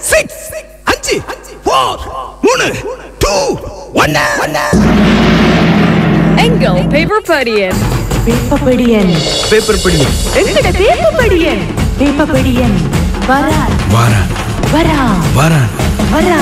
Six அஞ்சு four மூணு two ஒன்னு எங்கள் பேப்பர் படியன் வேப்பப்படியன் பேப்பர் படி எங்கட வேப்பப்படியன் வேப்பப்படியன் வரா வாரா வரா வாரா வரா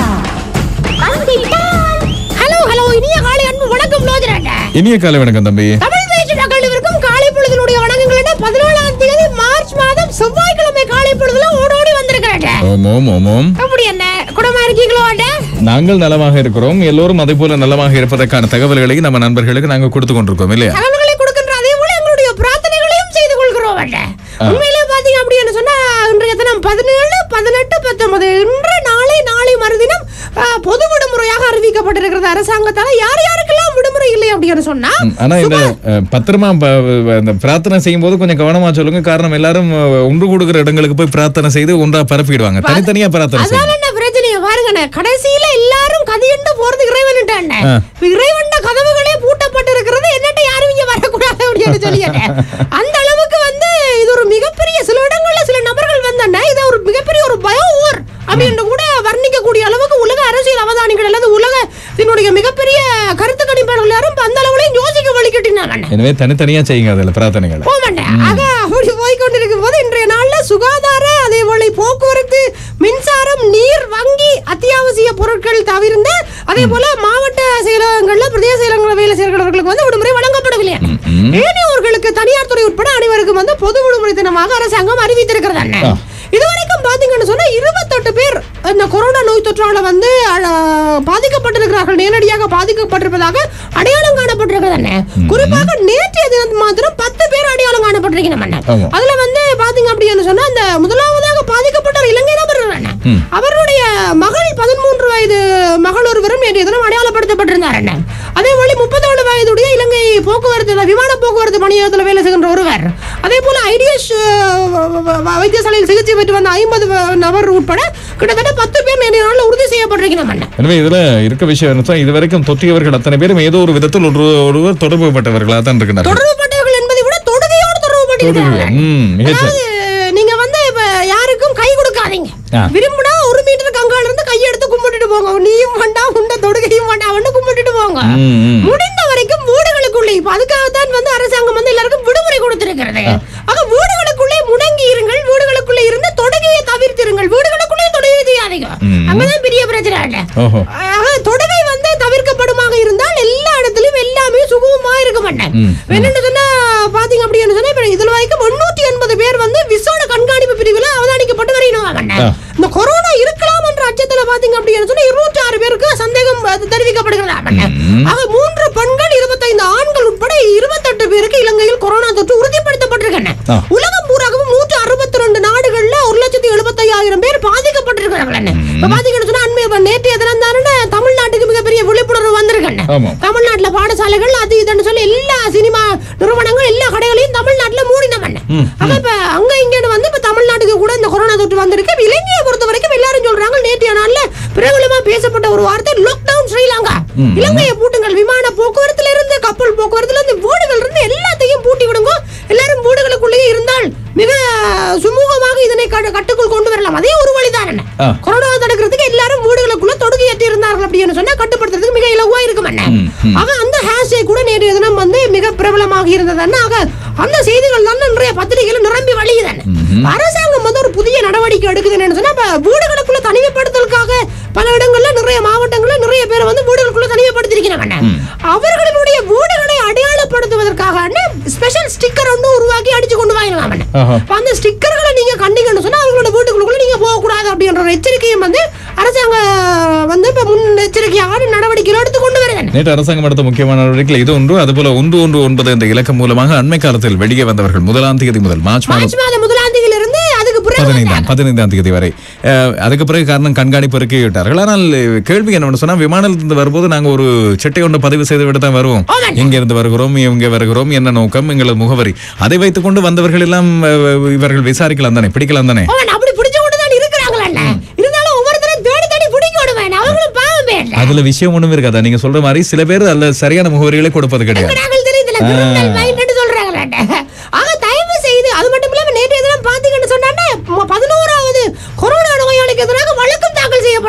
ஹலோ ஹலோ இனிய காலை அன்பு வணக்கம் லோஜராண்டா இனிய காலை வணக்கம் தம்பி தமிழ் பேச்சு மக்களிற்கும் காலை பொழுதினுடைய வணக்கங்கள் என்ன பதினேழாம் தேதி மார்ச் மாதம் செவ்வாய்க்கிழமை காலை பொழுதுல ஓடோடி வந்திருக்கிறாங்க ஓமோம் ஓமோம் அப்படி என்ன குடமா இருக்கீங்களோ அண்ணா நாங்கள் நலமாக இருக்கிறோம் எல்லோரும் அதே போல நலமாக இருப்பதற்கான தகவல்களை நம்ம நண்பர்களுக்கு நாங்க கொடுத்து கொண்டிருக்கோம் இல்லையா தகவல்களை கொடுக்கின்ற அதே போல எங்களுடைய பிரார்த்தனைகளையும் செய்து கொள்கிறோம் அண்ணா உண்மையிலே பாத்தீங்க அப்படின்னு சொன்னா இன்றைய தினம் பதினேழு பதினெட்டு பத்தொன்பது இன்று நாளை நாளை மறுதினம் ஆ, பொது விடுமுறையாக அறிவிக்கப்பட்டிருக்கிறது அரசாங்கத்தால யார் யாருக்கெல்லாம் விடுமுறை இல்லை அப்படின்னு சொன்னா ம், ஆனா இந்த அஹ், பத்திரமா ப- ப- இந்த பிரார்த்தனை செய்யும் போது கொஞ்சம் கவனமா சொல்லுங்க காரணம் எல்லாரும் அஹ், ஒன்று கூடுகிற இடங்களுக்கு போய் பிரார்த்தனை செய்து ஒன்றா பரப்பிடுவாங்க தனித்தனியா பிரார்த்தனை அதான் செய்யும் என்ன பிரச்சனைய பாருங்கண்ணே கடைசியில எல்லாரும் கதையுண்டு போறது இறைவன்ட்டாண்ணே ஆ. இறைவன் கதவுகளே பூட்டப்பட்டு இருக்கிறது என்னட்ட யாரும் இங்க வரக்கூடாது அப்படின்னு சொல்லியண்ணே அந்த அளவுக்கு வந்து இது ஒரு மிகப்பெரிய சில இடங்கள்ல சில நபர்கள் வந்தண்ணே இது ஒரு மிகப்பெரிய ஒரு பயோ ஓர் அப்படின்னு கூட வர்ணிக்கக்கூடிய அளவுக்கு உலக அரசியல் அவதானிகள் அல்லது உலகத்தினுடைய மிகப்பெரிய கருத்து கணிப்பாளர்கள் யாரும் அந்த அளவுலையும் யோசிக்க வழிகட்டினாங்க எனவே தனித்தனியா செய்யுங்க அதுல பிரார்த்தனைகளை போமாட்டேன் ஆக அப்படி போய் கொண்டிருக்கும் போது இன்றைய நாள்ல சுகாதார அதே போல போக்குவரத்து மின்சாரம் நீர் வங்கி அத்தியாவசிய பொருட்கள் தவிர்ந்த அதே போல மாவட்ட செயலகங்கள்ல பிரதேச செயலகங்கள வேலை செய்கிறவர்களுக்கு வந்து விடுமுறை வழங்கப்படவில்லை ஏனையோர்களுக்கு தனியார் துறை உட்பட அனைவருக்கும் வந்து பொது விடுமுறை தினமாக அரசாங்கம் அறிவித்திருக்கிறது அண்ணே. இதுவரைக்கும் பாத்தீங்கன்னு சொன்னா இருபத்தெட்டு பேர் இந்த கொரோனா நோய் தொற்றால வந்து அஹ், பாதிக்கப்பட்டிருக்கிறார்கள் நேரடியாக பாதிக்கப்பட்டிருப்பதாக அடையாளம் காணப்பட்டிருக்கிறது அண்ணே. குறிப்பாக நேற்றைய தினம் மாத்திரம் பத்து பேர் அடையாளம் காணப்பட்டிருக்கிறோம் அண்ணே. ஆமா. அதுல வந்து பாத்தீங்க அப்படின்னு சொன்னா இந்த முதலாவதாக பாதிக்கப்பட்ட இலங்கை நபர் அண்ணே. அவருடைய மகள் பதிமூன்று வயது மகள் ஒருவரும் நேற்றைய தினம் அடையாளப்படுத்தப்பட்டிருந்தார் அண்ணே. அதே போல முப்பத்தேழு வயதுடைய இலங்கை போக்குவரத்து விமான போக்குவரத்து பணியாளத்தில் வேலை செய்கின்ற ஒருவர் அதே போல ஐடிஎஸ் வைத்தியசாலையில் சிகிச்சை பெற்று வந்த ஐம்பது நபர் உட்பட கிட்டத்தட்ட பத்து பேர் நேற்றைய நாளில் உறுதி செய்யப்பட்டிருக்கிறோம் அண்ணே. எனவே இதுல இருக்க விஷயம் என்ன சொன்னா, இதுவரைக்கும் தொற்றியவர்கள் அத்தனை பேரும் ஏதோ ஒரு விதத்தில் ஒரு ஒருவர் தொடர்புபட்டவர்களாக தான் இருக்கிறார்கள் தொடர்புபட்டவர்கள் என்பதை விட தொடுகையோடு தொடர்புபட்டிருக்கிறார்கள் ம், மிகச்சரி. அதாவது நீங்க வந்து இப்ப யாருக்கும் கை கொடுக்காதீங்க ஆ. விரும்பினா ஒரு மீட்டர் கங்கால இருந்து கையெடுத்து கும்பிட்டுட்டு போங்க நீயும் வேண்டாம் உண்ட தொடுகையும் வேண்டாம் வந்து கும்பிட்டுட்டு போங்க ம், ம். முடிந்த வரைக்கும் வீடுகளுக்குள்ளே இப்ப அதுக்காகத்தான் வந்து அரசாங்கம் வந்து எல்லாருக்கும் விடுமுறை கொடுத்திருக்கிறது ஆக வீடுகளுக்குள்ளே முடங்கி இருங்கள் வீடுகளுக்குள்ளே இருந்து தொடுகையை தவிர்த்திருங்கள் வீடுகளுக்குள்ளே தொடுகை செய்யாதீங்க ம். அங்கதான் பெரிய பிரச்சனை இல்ல ஓஹோ ஆக தொடுகை வந்து தவிர்க்கப்படுமாக இருந்தால் எல்லா இடத்துலயும் எல்லாமே சுகமா இருக்க மாட்டேன் ம், என்னன்னு சொன்னா பாத்தீங்க அப்படின்னு சொன்னா இப்ப இதுல வரைக்கும் முன்னூத்தி எண்பது பேர் வந்து விசோட கண்காணிப்பு பிரிவுல அவதானிக்கப்பட்டு வரையணும் ஆ. இந்த கொரோனா இருக்கலாம் என்ற அச்சத்துல பாத்தீங்க அப்படின்னு சொன்னா இருநூற்றி ஆறு பேருக்கு சந்தேகம் அது தெரிவிக்கப்படுகிறது ஆமாண்ணே. ம். ஆக மூன்று பெண்கள் இருபத்தைந்து ஆண்கள் உட்பட இருபத்தெட்டு பேருக்கு இலங்கையில் கொரோனா தொற்று உறுதிப்படுத்தப்பட்டிருக்கேன் ஆ. உலகம் பூராகவும் நூற்று அறுபத்தி ரெண்டு நாடுகள்ல ஒரு லட்சத்தி எழுபத்தையாயிரம் பேர் பாதிக்கப்பட்டிருக்கிறார்கள் இப்ப பாத்தீங்கன்னு சொன்னா அண்மை இப்ப நேற்றைய தினம் தானே தமிழ்நாட்டுக்கு மிகப்பெரிய விழிப்புணர்வு வந்திருக்கேன் ஆமாம். தமிழ்நாட்டுல பாடசாலைகள் அது இதுன்னு சொல்லி எல்லா சினிமா நிறுவனங்கள் எல்லா கடைகளையும் தமிழ்நாட்டுல மூடினவன் ம், ஆக இப்ப அங்க இங்கன்னு வந்து இப்ப தமிழ்நாட்டுக்கு கூட இந்த கொரோனா தொற்று வந்திருக்கு இப்ப இலங்கையை பொறுத்த வரைக்கும் எல்லாரும் சொல்றாங்க நேற்றைய நாள்ல பிரபலமா பேசப்பட்ட ஒரு வார்த்தை லாக்டவுன் ஸ்ரீலங்கா ம். இலங்கையை பூட்டுங்கள் விமான போக்குவரத்துல இருந்து கப்பல் போக்குவரத்துல இருந்து வீடுகள் இருந்து எல்லாத்தையும் பூட்டி விடுங்க எல்லாரும் வீடுகளுக்குள்ளேயே இருந்தால் மிக சுமூகமாக இதனை கட்டு- கட்டுக்குள் கொண்டு வரலாம் அதே ஒரு வழிதான் என்ன ஆ. கொரோனாவை தடுக்கிறதுக்கு எல்லாரும் வீடுகளுக்குள்ள தொடுகை ஏற்றி இருந்தார்கள் அப்படின்னு சொன்னா கட்டுப்படுத்துறதுக்கு மிக இலகுவா இருக்கும் என்ன ம், ம். ஆக அந்த ஹேஷ்டேக் கூட நேற்றைய தினம் வந்து மிக பிரபலமாக இருந்தது ஆக அந்த செய்திகள் தான் இன்றைய பத்திரிகையில் நிரம்பி வழியுதானே அரசாங்கம் வந்து ஒரு புதிய நடவடிக்கை எடுக்குதுன்னு சொன்னா இப்ப வீடுகளுக்குள்ள தனிமைப்படுத்தலுக்காக பல இடங்கள்ல நிறைய மாவட்டங்கள்ல நிறைய பேர் வந்து வீடுகளுக்குள்ள தனிமைப்படுத்திருக்கிறாங்க அவர்களுடைய வீடுகளை அடையாளப்படுத்துவதற்காக ஸ்பெஷல் ஸ்டிக்கர் ஒன்று உருவாக்கி அடிச்சு கொண்டு வாங்கிடுவாங்க ஆஹா. அப்ப அந்த ஸ்டிக்கர்களை நீங்க கண்டீங்கன்னு சொன்னா அவங்களோட வீட்டுக்குள்ள நீங்க போக கூடாது அப்படின்ற ஒரு எச்சரிக்கையும் வந்து அரசாங்கம் வந்து இப்ப முன் எச்சரிக்கையாக நடவடிக்கைகள் எடுத்து கொண்டு வருது நேற்று அரசாங்கம் எடுத்த முக்கியமான நடவடிக்கைகள் இது ஒன்று அதுபோல ஒன்று ஒன்று ஒன்பது என்ற இலக்கம் மூலமாக அண்மை காலத்தில் வெளியே வந்தவர்கள் முதலாம் தேதி முதல் மார்ச் மாதம் மார்ச் மாதம் முதலாம் தேதியில இருந்து அதுக்கு பிறகு பதினைந்தாம் பதினைந்தாம் தேதி வரை அஹ், அதுக்கு பிறகு காரணம் கண்காணிப்பு இறக்கி விட்டார்கள் ஆனால் கேள்வி என்ன சொன்னா விமானத்திலிருந்து வரும்போது நாங்க ஒரு செட்டை ஒன்று பதிவு செய்து விட்டு தான் வருவோம் ஆமாம். எங்க இருந்து வருகிறோம் எங்க வருகிறோம் என்ன நோக்கம் எங்களது முகவரி அதை வைத்துக் கொண்டு வந்தவர்கள் எல்லாம் அஹ், இவர்கள் விசாரிக்கலாம் தானே பிடிக்கலாம் தானே அவன் அப்படி பிடிச்ச கொண்டு தான் இருக்கிறாங்களா இருந்தாலும் ஒவ்வொருத்தரும் தேடி தேடி பிடிக்க விடுவேன் அவங்களும் பாவம் பேர்ல அதுல விஷயம் ஒண்ணும் இருக்காதா நீங்க சொல்ற மாதிரி சில பேர் அதுல சரியான முகவரிகளை கொடுப்பது கிடையாது நாங்கள் தெரியுதுல கிரிமினல் மைண்ட் சொல்றாங்களாட்ட ஆக தயவு செய்து அது மட்டும் இல்லாம நேற்றைய தினம் பாத்தீங்கன்னு சொன்னானே பதினோராவது கொரோனா நோயாளிக்கு எதிராக வழக்கும்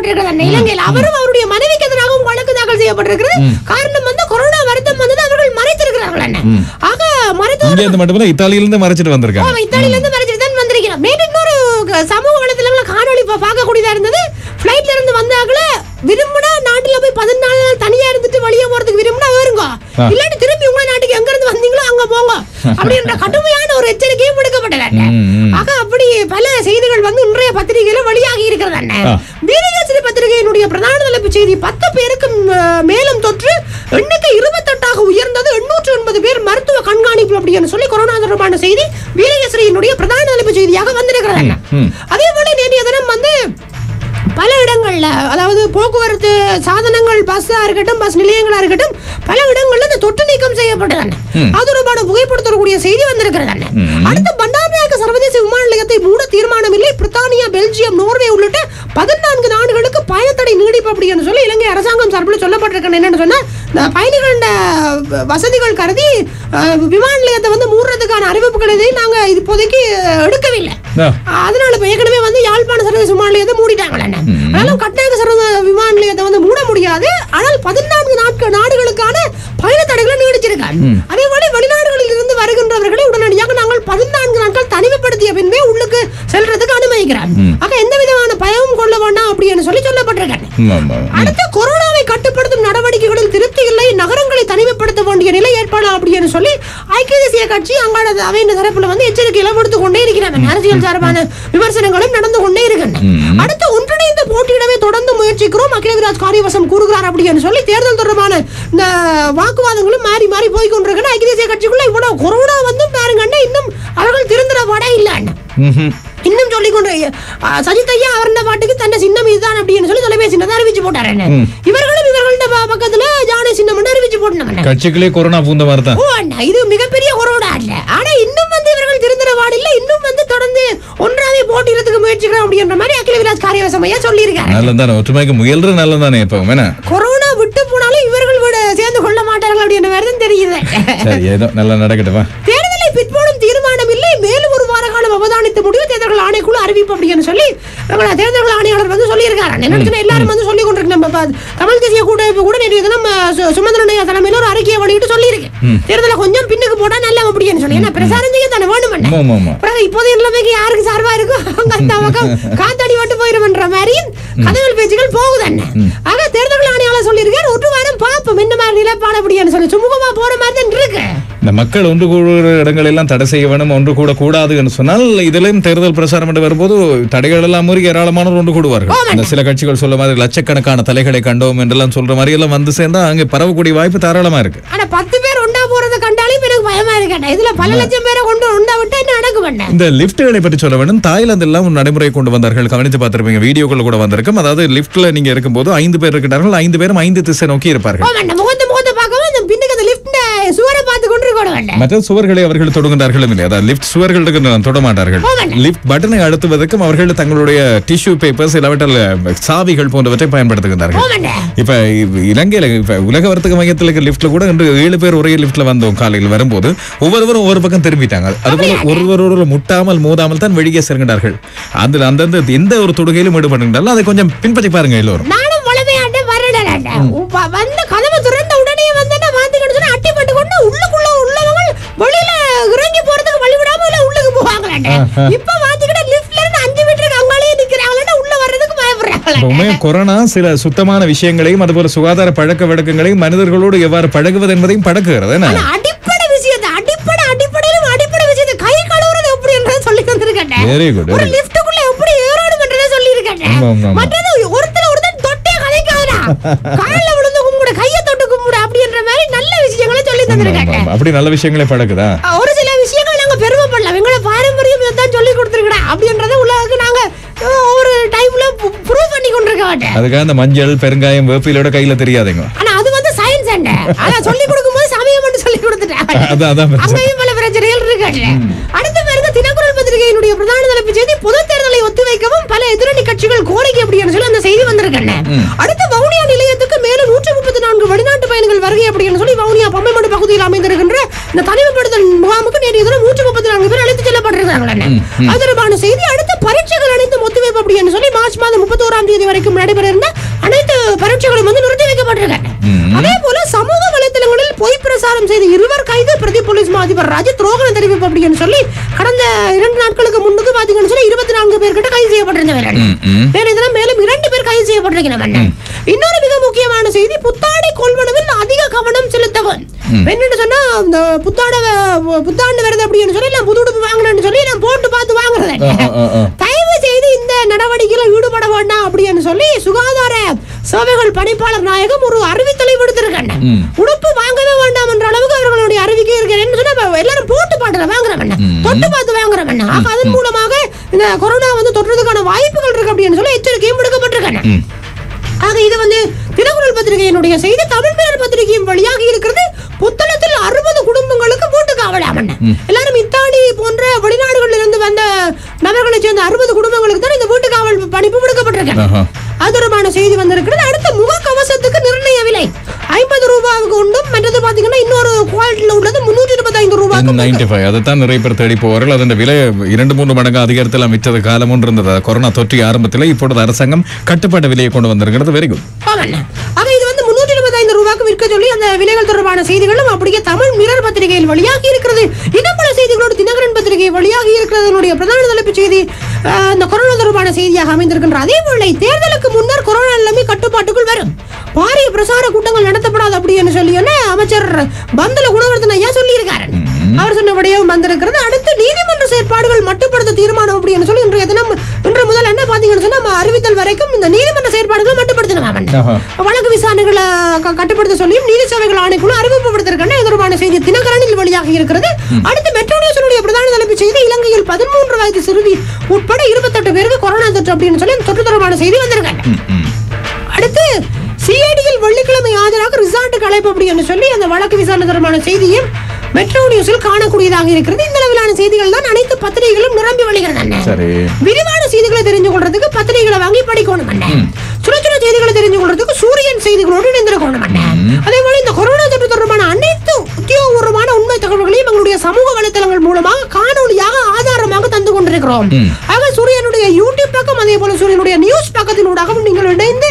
செய்யப்பட்டிருக்கிறது அண்ணா, இலங்கையில் அவரும் அவருடைய மனைவிக்கு எதிராகவும் வழக்கு தாக்கல் செய்யப்பட்டிருக்கிறது காரணம் வந்து கொரோனா வருத்தம் வந்தது அவர்கள் மறைத்திருக்கிறார்கள் அண்ணா. ஆக மறைத்து இங்க இருந்து மட்டுமில்ல இத்தாலியிலிருந்து மறைச்சிட்டு வந்திருக்காங்க ஆமா, இத்தாலியில இருந்து மறைச்சிட்டு தான் வந்திருக்கிறோம் மேலும் இன்னொரு க- சமூக வலைதளங்கள காணொளி இப்ப பார்க்கக்கூடியதா இருந்தது பிளைட்ல இருந்து வந்தாங்கள விரும்பினா நாட்டுல போய் பதினாலு நாள் தனியா இருந்துட்டு வெளியே போறதுக்கு விரும்பினா வருங்க ஆ. இல்லாட்டி திருப்பி உங்க நாட்டுக்கு எங்க இருந்து வந்தீங்களோ அங்க போங்க அப்படின்ற கடுமையான ஒரு எச்சரிக்கையும் விடுக்கப்பட்டது ம், ம். ஆக அப்படி பல செய்திகள் வந்து இன்றைய பத்திரிகையில வெளியாகி இருக்கிறது அண்ணன் ஆ. வீரகேசரி பத்திரிகையினுடைய பிரதான தலைப்புச் செய்தி பத்து பேருக்கு ம், மேலும் தொற்று எண்ணிக்கை இருபத்தெட்டாக உயர்ந்தது எண்ணூற்று எண்பது பேர் மருத்துவ கண்காணிப்பு அப்படின்னு சொல்லி கொரோனா தொடர்பான செய்தி வீரகேசரியினுடைய பிரதான தலைப்புச் செய்தியாக வந்திருக்கிறது அண்ணா. ம். அதே போல நேற்றைய தினம் வந்து பல இடங்கள்ல அதாவது போக்குவரத்து சாதனங்கள் பஸ்ஸா இருக்கட்டும் பஸ் நிலையங்களா இருக்கட்டும் பல இடங்கள்ல இந்த தொற்று நீக்கம் செய்யப்பட்டது அண்ணா. அது தொடர்பான புகைப்படுத்தக்கூடிய செய்தி வந்திருக்கிறது அண்ணா. அடுத்து பண்டாரநாயக்க சர்வதேச விமான நிலையத்தை மூட தீர்மானம் இல்லை பிரித்தானியா பெல்ஜியம் நோர்வே உள்ளிட்ட பதினான்கு நாடுகளுக்கு பயணத்தடை நீடிப்பு அப்படின்னு சொல்லி இலங்கை அரசாங்கம் சார்பில் சொல்லப்பட்டிருக்கேன் என்னன்னு சொன்னா இந்த பயணிகளோட வசதிகள் கருதி அஹ், விமான நிலையத்தை வந்து மூடுறதுக்கான அறிவிப்புகள் எதையும் நாங்க இப்போதைக்கு அஹ், எடுக்கவில்லை ஆ. அதனால இப்ப ஏற்கனவே வந்து யாழ்ப்பாண சர்வதேச விமான நிலையத்தை மூடிட்டாங்களே ஆனாலும் கட்டாய சர்வதேச விமான நிலையத்தை வந்து மூட முடியாது ஆனால் பதினான்கு நாட்கள் நாடுகளுக்கான பயண தடைகளை நீடிச்சிருக்காங்க அதே போல வெளிநாடுகளில் இருந்து வருகின்றவர்களை உடனடியாக நாங்கள் பதினான்கு நாட்கள் தனிமைப்படுத்திய பின்பே உள்ளுக்கு செல்றதுக்கு அனுமதிக்கிறார் ஆக எந்த விதமான பயமும் கொள்ள வேண்டாம் அப்படின்னு சொல்லி சொல்லப்பட்டிருக்காங்க ம், ஆமா, ம். அடுத்து கொரோனாவை கட்டுப்படுத்தும் நடவடிக்கைகளில் திருப்தி இல்லை நகரங்களை தனிமைப்படுத்த வேண்டிய நிலை ஏற்படலாம் அப்படின்னு சொல்லி ஐக்கிய தேசிய கட்சி அங்காட அவையின் தரப்புல வந்து எச்சரிக்கையில கொடுத்து கொண்டே இருக்கிறாங்க அரசியல் சார்பான விமர்சனங்களும் நடந்து கொண்டே இருக்கின்றன அடுத்து ஒன்றிணைந்து போட்டியிடவே தொடர்ந்து முயற்சிக்கிறோம் அகிலவிராஜ் காரியவசம் கூறுகிறார் அப்படின்னு சொல்லி தேர்தல் தொடர்பான இந்த வாக்குவாதங்களும் மாறி மாறி போய் கொண்டிருக்கிற ஐக்கிய தேசிய கட்சிக்குள்ள இவ்வளவு கொரோனா வந்து பாருங்கன்னா இன்னும் அவர்கள் திருந்துற பட இல்ல ம்ஹும். இன்னும் சொல்லிக் கொண்டு அ, சஜித் ஐயா அவருடைய பாட்டுக்கு தன்னை சின்னம் இதுதான் அப்படின்னு சொல்லி தொலைபேசி அறிவிச்சு போட்டாரு என்ன. இவர்களும் இவர்கள்ட்ட ப- பக்கத்துல ஜானே சின்னம் அறிவிச்சு போட்டாங்க கட்சிகளே கொரோனா பூந்த மாதிரி தான் ஓ அண்ணா இது மிகப்பெரிய கொரோனா இல்ல ஆனா இன்னும் வந்து இவர்கள் திருந்துற பாடில்ல இன்னும் வந்து தொடர்ந்து ஒன்றாவே போட்டியிடத்துக்கு முயற்சிக்கிறோம் அப்படின்ற மாதிரி அகில விலாஸ் காரியவசம் ஐயா சொல்லியிருக்காரு நல்லதானே ஒற்றுமைக்கு முயல்றது நல்லதானே இப்போ என்ன கொரோனா விட்டு போனாலும் இவர்கள் விட சேர்ந்து கொள்ள மாட்டார்கள் அப்படின்ற மாதிரி தான் தெரியுது சரி ஏதோ நல்லா நடக்கட்டுமா தேர்தலை பிற்போடும் தீர்மானம் இல்லை மேலும் ஒரு வார காலம் அவதானித்த முடிவு தேர்தல் ஆணைக்குழு அறிவிப்பு அப்படின்னு சொல்லி எங்களோட தேர்தல் ஆணையாளர் வந்து சொல்லியிருக்காரு என்ன சொன்னா எல்லாரும் வந்து சொல்லி கொண்டிருக்கு நம்ம ப- தமிழ் தேசிய கூட்டமைப்பு கூட நேற்று தினம் அஹ், சு- சுமந்திரனையா தலைமையில ஒரு அறிக்கையை வெளியிட்டு சொல்லியிருக்கு தேர்தலை கொஞ்சம் பின்னுக்கு போட்டா நல்லா அப்படின்னு சொல்லி ஏன்னா பிரசாரம் செய்ய தானே வேணும் ஆமா ஆமா ஆமா அப்புறம் இப்போதைய நிலைமைக்கு யாருக்கு சார்பா இருக்கோ அவங்க அந்த பக்கம் காத்தாடி விட்டு போயிருமன்ற மாதிரி கதைகள் பேச்சுகள் போகுது அண்ணன் ஆக தேர்தல் ஆணையாளர் சொல்லியிருக்காரு ஒரு வாரம் பார்ப்போம் என்ன மாதிரி நிலைப்பாடு அப்படின்னு சொல்லி சுமூகமா போற மாதிரி தான் இருக்கு இந்த மக்கள் ஒன்று கூடுற இடங்கள் எல்லாம் தடை செய்ய வேணும் ஒன்று கூட கூடாது என்று சொன்னால் இதிலும் தேர்தல் பிரசாரம் என்று வரும்போது தடைகள் எல்லாம் மீறி ஏராளமானோர் ஒன்று கூடுவார்கள் இந்த சில கட்சிகள் சொல்ல மாதிரி லட்சக்கணக்கான தலைகளை கண்டோம் என்றெல்லாம் சொல்ற மாதிரி எல்லாம் வந்து சேர்ந்தா அங்கே பரவக்கூடிய வாய்ப்பு தாராளமா இருக்கு ஆனா பத்து பேர் ஒண்டா போறதை கண்டாலே இப்ப எனக்கு பயமா இருக்கேன் இதுல பல லட்சம் பேரை கொண்டு ஒண்டா விட்டா என்ன நடக்க மாட்டேன் இந்த லிப்ட்களை பற்றி சொல்ல வேண்டும் தாய்லாந்து எல்லாம் ஒரு நடைமுறை கொண்டு வந்தார்கள் கவனித்து பார்த்திருப்பீங்க வீடியோக்கள் கூட வந்திருக்கும் அதாவது லிப்ட்ல நீங்க இருக்கும்போது ஐந்து பேர் இருக்கிறார்கள் ஐந்து பேரும் ஐந்து திசை நோக்கி இருப்பார்கள் போமாண்டேன் முகத்தை முகத்தை பார்க்கவும் இந்த பின்னுக்கு அந்த லிப்ட் சுவரை பார்த்து கொண்டு இருக்க வேண்டாம் மற்ற சுவர்களை அவர்கள் தொடுகின்றார்களும் இல்லை அதாவது லிஃப்ட் சுவர்கள் இருக்கின்றன, தொட மாட்டார்கள் போமாண்டேன். லிஃப்ட் பட்டனை அழுத்துவதற்கும் அவர்கள் தங்களுடைய டிஷ்யூ பேப்பர்ஸ் இல்லாவற்றில் சாவிகள் போன்றவற்றை பயன்படுத்துகின்றார்கள் போமாண்டேன் இப்ப இ- இலங்கையில இப்ப உலக வர்த்தக மையத்தில் இருக்க லிஃப்ட்ல கூட இன்று ஏழு பேர் ஒரே லிஃப்ட்ல வந்தோம் காலையில் வரும்போது ஒவ்வொருவரும் ஒவ்வொரு பக்கம் திரும்பிட்டாங்க அதுபோல ஒருவரோடு முட்டாமல் மோதாமல் தான் வெளியே செல்கின்றார்கள் அந்த அந்தந்த எந்த ஒரு தொடுகையிலும் ஈடுபடுகின்றாலும் அதை கொஞ்சம் பின்பற்றி பாருங்க எல்லோரும் நானும் வளமையாண்ட வரடலாண்ட வந்த கதவு திறந்த உடனே வந்து என்ன மாத்திக்கிட்டு சொன்னா அட்டிப்பட்டு கொண்டு உள்ளுக்குள்ள உள்ளவங்க வெளியில இறங்கி போறதுக்கு வழி விடாம உள்ள உள்ளுக்கு போவாங்களாண்ட இப்ப மாத்திக்கிட்ட லிஃப்ட்ல இருந்து அஞ்சு மீட்டருக்கு அங்காலேயே நிக்கிறாங்களாண்ட உள்ள வர்றதுக்கு பயப்படுறாங்களா உண்மையா கொரோனா சில சுத்தமான விஷயங்களையும் அதுபோல சுகாதார பழக்க வழக்கங்களையும் மனிதர்களோடு எவ்வாறு பழகுவது என்பதையும் பழக்குகிறது என்ன ஆனா அடிப்படை விஷயத்தை அடிப்படை அடிப்படையிலும் அடிப்படை விஷயத்தை கை கழுவுறது எப்படின்றத சொல்லி தந்திருக்கேன் Very good, ஒரு very good. லிஃப்ட்டுக்குள்ள எப்படி ஏறணும்ன்றத சொல்லி இருக்கேன் ஆமா, ஆமா, ஆமா. மற்றது ஒருத்தர் ஒருத்தர் தொட்டே கதைக்காதா கால்ல விழுந்து கும்பிடு கையை தொட்டு கும்பிடு அப்படின்ற மாதிரி நல்ல விஷயங்களை சொல்லி ஆமா, தந்திருக்காங்க ஆமா. அப்படி நல்ல விஷயங்களே பழக்குதா ஒரு சில விஷயங்கள் நாங்க பெருமைப்படலாம் எங்களோட பாரம்பரியம் இதான் சொல்லி கொடுத்துருக்கா அப்படின்றத உலகுக்கு நாங்க அஹ், ஒரு டைம்ல ப்ரூவ் பண்ணி கொண்டிருக்க மாட்டேன் அதுக்காக இந்த மஞ்சள் பெருங்காயம் வேப்பிலோட கையில தெரியாதுங்க ஆனா அது வந்து சயின்ஸ் அண்ட ஆனா சொல்லி கொடுக்கும்போது சமயம் மட்டும் சொல்லி கொடுத்துட்டேன் அதான் அதான் பிரச்சனை. அங்கேயும் பல பிரச்சனைகள் இருக்காங்க அடுத்த பாருங்க தினக்குரல் பத்திரிகையினுடைய பிரதான தலைப்பு செய்தி பொது தேர்தலை ஒத்திவைக்கவும் பல எதிரணி கட்சிகள் கோரிக்கை அப்படின்னு சொல்லி அந்த செய்தி வந்திருக்காங்க அடுத்து வவுனியா நிலையத்துக்கு மேலும் நூற்றி முப்பத்தி நான்கு வெளிநாட்டு பயணிகள் வருகை அப்படின்னு சொல்லி வவுனியா பம்மைமடு பகுதியில் அமைந்திருக்கின்ற இந்த தனிமைப்படுத்தல் முகாமுக்கு நேற்று தினம் நூற்றி முப்பத்தி நான்கு பேர் அழைத்து செல்லப்பட்டிருக்காங்க அது தொடர்பான செய்தி அடுத்து பரீட்சைகள் அனைத்தும் ஒத்திவைப்பு தெரிவிப்பு அப்படின்னு சொல்லி மார்ச் மாதம் முப்பத்தோராம் தேதி வரைக்கும் நடைபெற இருந்த அனைத்து பரீட்சைகளும் வந்து நிறுத்தி வைக்கப்பட்டிருக்காங்க அதே போல சமூக வலைத்தளங்களில் பொய் பிரசாரம் செய்த இருவர் கைது பிரதி போலீஸ் மா அதிபர் ராஜித் ரோகன தெரிவிப்பு அப்படின்னு சொல்லி கடந்த இரண்டு நாட்களுக்கு முன்னுக்கு பாத்தீங்கன்னு சொல்லி இருபத்தி நான்கு பேர் கிட்ட கைது செய்யப்பட்டிருந்தவர்கள் வேற இதெல்லாம் மேலும் இரண்டு பேர் கைது செய்யப்பட்டிருக்கிறவர்கள் இன்னொரு மிக முக்கியமான செய்தி புத்தாடை கொள்வனவில் அதிக கவனம் செலுத்தவன் என்னன்னு சொன்னா இந்த புத்தாடை வ- புத்தாண்டு வருது அப்படின்னு சொல்லி நான் புது உடுப்பு வாங்கணும்னு சொல்லி நான் போட்டு பார்த்து வாங்குறேன் ஆ, ஆ, ஆ. தயவு செய்து இந்த நடவடிக்கையில ஈடுபட வேண்டாம் அப்படின்னு சொல்லி சுகாதார சேவைகள் பணிப்பாளர் நாயகம் ஒரு அறிவித்தலை விடுத்திருக்காங்க ம். உடுப்பு வாங்கவே வேண்டாம் என்ற அளவுக்கு அவர்களுடைய அறிவிக்கை இருக்கிறேன்னு சொன்னா இப்ப எல்லாரும் போட்டு பாட்டுல வாங்குறவண்ண தொட்டு பார்த்து வாங்குறவண்ண ஆக அதன் மூலமாக இந்த கொரோனா வந்து தொற்றுறதுக்கான வாய்ப்புகள் இருக்கு அப்படின்னு சொல்லி எச்சரிக்கையும் விடுக்கப்பட்டிருக்காங்க ஆக இது வந்து தினக்குரல் பத்திரிகையினுடைய செய்தி தமிழ் மிரர் பத்திரிகையும் வழியாக இருக்கிறது புத்தளத்தில் அறுபது குடும்பங்களுக்கு வீட்டு காவலாமன் எல்லாரும் இத்தாலி போன்ற வெளிநாடுகளில் இருந்து வந்த நபர்களை சேர்ந்த அறுபது குடும்பங்களுக்கு தான் இந்த வீட்டு காவல் பணிப்பு விடுக்கப்பட்டிருக்காங்க ஆஹா. அது தொடர்பான செய்தி வந்திருக்கிறது அடுத்த முகக்கவசத்துக்கு நிர்ணய விலை ஐம்பது ரூபாவுக்கு உண்டும் மற்றது பாத்தீங்கன்னா இன்னொரு குவாலிட்டியில் உள்ளது முன்னூற்றி இருபத்தைந்து ரூபாய்க்கு நைன்டி ஃபைவ் அதைத்தான் நிறைய பேர் தேடி போவார்கள் அதன் விலை இரண்டு மூன்று மடங்கு அதிகாரத்தில் விற்றது காலம் ஒன்று இருந்தது கொரோனா தொற்று ஆரம்பத்தில் இப்பொழுது அரசாங்கம் கட்டுப்பாட்டு விலையை கொண்டு வந்திருக்கிறது வெரி குட் ஆமாண்ணா. ஆக இது வந்து முன்னூற்றி இருபத்தைந்து ரூபாய்க்கு விற்க சொல்லி அந்த விலைகள் தொடர்பான செய்திகளும் அப்படியே தமிழ் மிரர் பத்திரிகையில் வெளியாகி இருக்கிறது இன்னும் பல செய்திகளோடு தினகரன் பத்திரிகை வெளியாகி இருக்கிறது அதனுடைய பிரதான தலைப்புச் செய்தி ஆஹ், இந்த கொரோனா தொடர்பான செய்தியாக அமைந்திருக்கின்ற அதே வேளை தேர்தலுக்கு முன்னர் கொரோனா நிலைமை கட்டுப்பாட்டுக்குள் வரும் பாரிய பிரசார கூட்டங்கள் நடத்தப்படாது அப்படின்னு சொல்லி அமைச்சர் பந்தல குணவர்தன் ஐயா சொல்லியிருக்காரு அவர் சொன்னபடியும் வந்திருக்கிறது அடுத்து நீதிமன்ற செயற்பாடுகள் மட்டுப்படுத்த தீர்மானம் அப்படின்னு சொல்லி இன்றைய தினம் இன்று முதல் என்ன பாத்தீங்கன்னு சொன்னா நம்ம அறிவித்தல் வரைக்கும் இந்த நீதிமன்ற செயற்பாடுகளை மட்டுப்படுத்தணும் ஆஹா. வழக்கு விசாரணைகளை க- கட்டுப்படுத்த சொல்லியும் நீதி சேவைகள் ஆணைக்குழு அறிவிப்பப்படுத்திருக்காங்க இது தொடர்பான செய்தி தினகரனில் வெளியாக இருக்கிறது அடுத்து மெட்ரோ நியூஸினுடைய பிரதான தலைப்புச் செய்தி இலங்கையில் பதிமூன்று வயது சிறுமி உட்பட இருபத்தெட்டு பேருக்கு கொரோனா தொற்று அப்படின்னு சொல்லி இந்த தொற்று தொடர்பான செய்தி வந்திருக்காங்க அடுத்து சிஐடியில் வெள்ளிக்கிழமை ஆஜராக ரிசார்ட்டுக்கு அழைப்பு அப்படின்னு சொல்லி அந்த வழக்கு விசாரணை தொடர்பான செய்தியும் மெட்ரோ நியூஸில் காணக்கூடியதாக இருக்கிறது இந்த அளவிலான செய்திகள் தான் அனைத்து பத்திரிகைகளும் நிரம்பி வழிகிறது அண்ணே. சரி விரிவான செய்திகளை தெரிஞ்சு கொள்றதுக்கு பத்திரிகைகளை வாங்கி படிக்கணும் அண்ணே. சுட சுட செய்திகளை தெரிஞ்சு கொள்றதுக்கு சூரியன் செய்திகளோடு இணைந்திருக்கணும் அண்ணே. அதே போல இந்த கொரோனா தொற்று தொடர்பான அனைத்து உத்தியோகபூர்வமான உண்மை தகவல்களையும் எங்களுடைய சமூக வலைத்தளங்கள் மூலமாக காணொலியாக ஆதாரமாக தந்து கொண்டிருக்கிறோம் ஆக சூரியனுடைய யூடியூப் பக்கம் அதே போல சூரியனுடைய நியூஸ் பக்கத்தினூடாகவும் நீங்கள் இணைந்து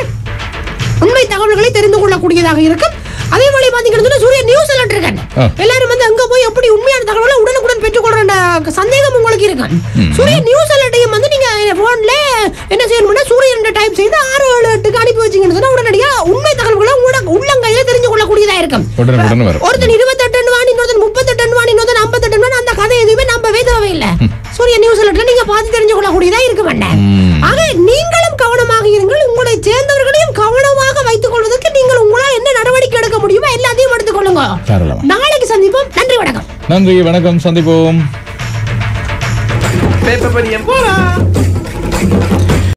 உண்மை தகவல்களை தெரிந்து கொள்ளக்கூடியதாக இருக்கும் அதே போல பாத்தீங்கன்னா சொன்னா சூரிய நியூஸ் அலர்ட் இருக்காங்க ஆ. எல்லாரும் வந்து அங்க போய் எப்படி உண்மையான தகவலை உடனுக்குடன் பெற்றுக்கொள்ற சந்தேகம் உங்களுக்கு இருக்கும் சூரிய நியூஸ் அலர்ட்டையும் வந்து நீங்க போன்ல என்ன செய்யணும்னா சூரியன் டைப் செய்து ஆறு ஏழு எட்டுக்கு அனுப்பி வச்சீங்கன்னு சொன்னா உடனடியா உண்மை தகவல்களை உங்களோட உள்ளங்கையில தெரிஞ்சு கொள்ளக்கூடியதா இருக்கும் உடனே உடனே வரும் ஒருத்தன் இருபத்தெட்டு வான் இன்னொருத்தன் முப்பத்தெட்டு வான் இன்னொருத்தன் ஐம்பத்தெட்டு வான் அந்த கதை எதுவுமே நம்பவே தேவையில்லை சூரிய நியூஸ் அலர்ட்ல நீங்க பார்த்து தெரிஞ்சு கொள்ளக்கூடியதா இருக்க வேண்டாம் ஆக நீங்களும் கவனமாக இருங்கள் உங்களை சேர்ந்தவர்களையும் கவனமாக வைத்துக் கொள்வதற்கு நீங்கள் உங்களால் என்ன நடவடிக்கை எடுக்க முடியுமோ எல்லாத்தையும் எடுத்துக் கொள்ளுங்க தாராளமா. நாளைக்கு சந்திப்போம் நன்றி வணக்கம் நன்றி வணக்கம் சந்திப்போம் பேப்பர் படியம் போலாம்